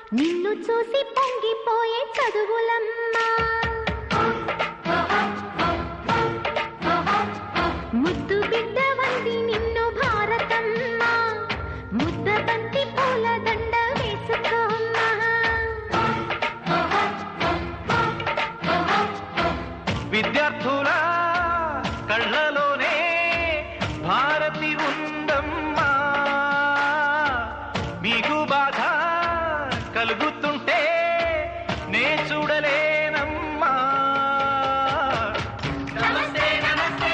నిన్ను చూసి పొంగిపోయే చదువులమ్మా ముద్దు బిడ్డ వంది నిన్ను భారతమ్మ ముద్ద బంతి పూల దండ వేసుకోమ్మా విద్యార్థుల కళ్ళలోనే భారతి ఉందమ్మా మీకు బాధ కలుగుతుంటే నే చూడలేనమ్మా నమస్తే నమస్తే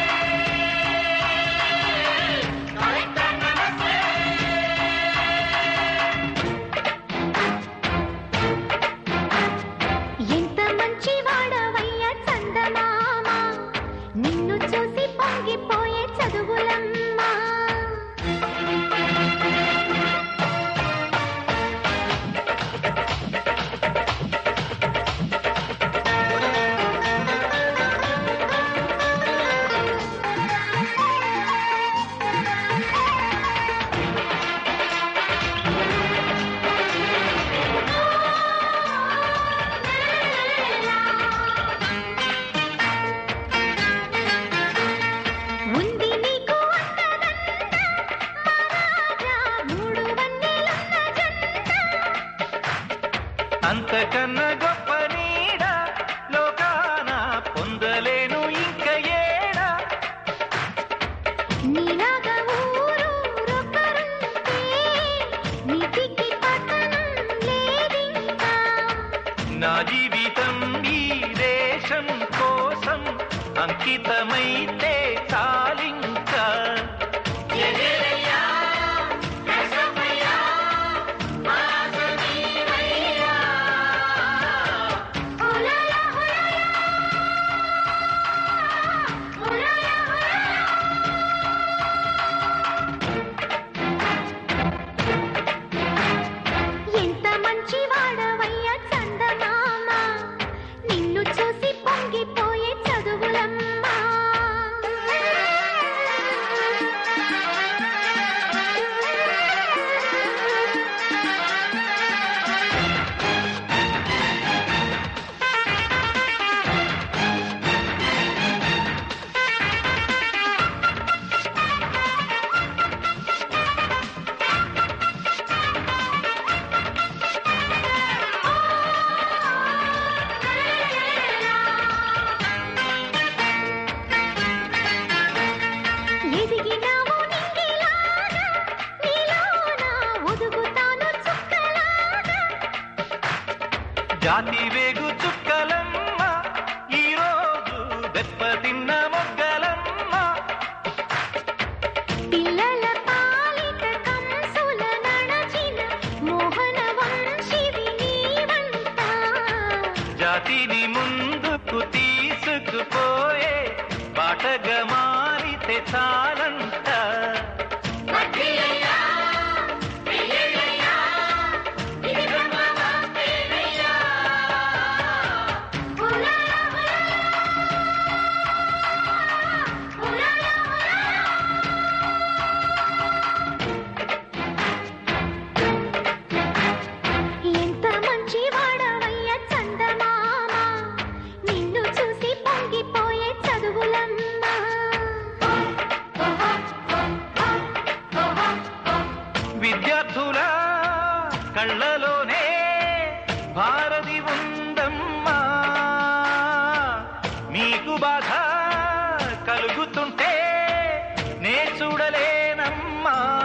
ఎంత మంచి వాడవయ్యా చందమామ నిన్ను చూసి పొంగిపోయే చదువులమ్మా ఉంది నీకు అంతదండ మహారాజా మూడు వన్నెలున్న జంట అంతకన్నా గొప్ప నీడ లోకాన పొందలేను ఇంక ఏడా నీలాగా ఊరూరొకరుంటే నీతికి పతనం లేదింకా నా జీవితం ఈ దేశం కోసం అంకితమైతే చాలింకా ఓలాలా ఓలాలా ఓలాలా ఓలాలా ఎంత మంచి వాడవయ్యా చందమామ నిన్ను చూసి పొంగిపోయే చదువులమ్మా ఎదిగినావు నింగిలాగా నీలోన ఒదుగుతాను చుక్కలాగా జాతి వేగు చుక్కలమ్మ ఈరోజు దెబ్బతిన్న మొగ్గలమ్మ పిల్లల పాలిట కంసుల నడచిన మోహన వంశివి నీవంట జాతిని ముందుకు తీసుకుపోయే బాటగా మారితే చాలంట ఓలాలా ఓలాలా ఓలాలా ఓలాలా ఎంత మంచి వాడవయ్యా చందమామ నిన్ను చూసి పొంగిపోయే చదువులమ్మా విద్యార్థుల కళ్ళలోనే భారతి ఉందమ్మా మీకు బాధ కలుగుతుంటే నే చూడలేనమ్మా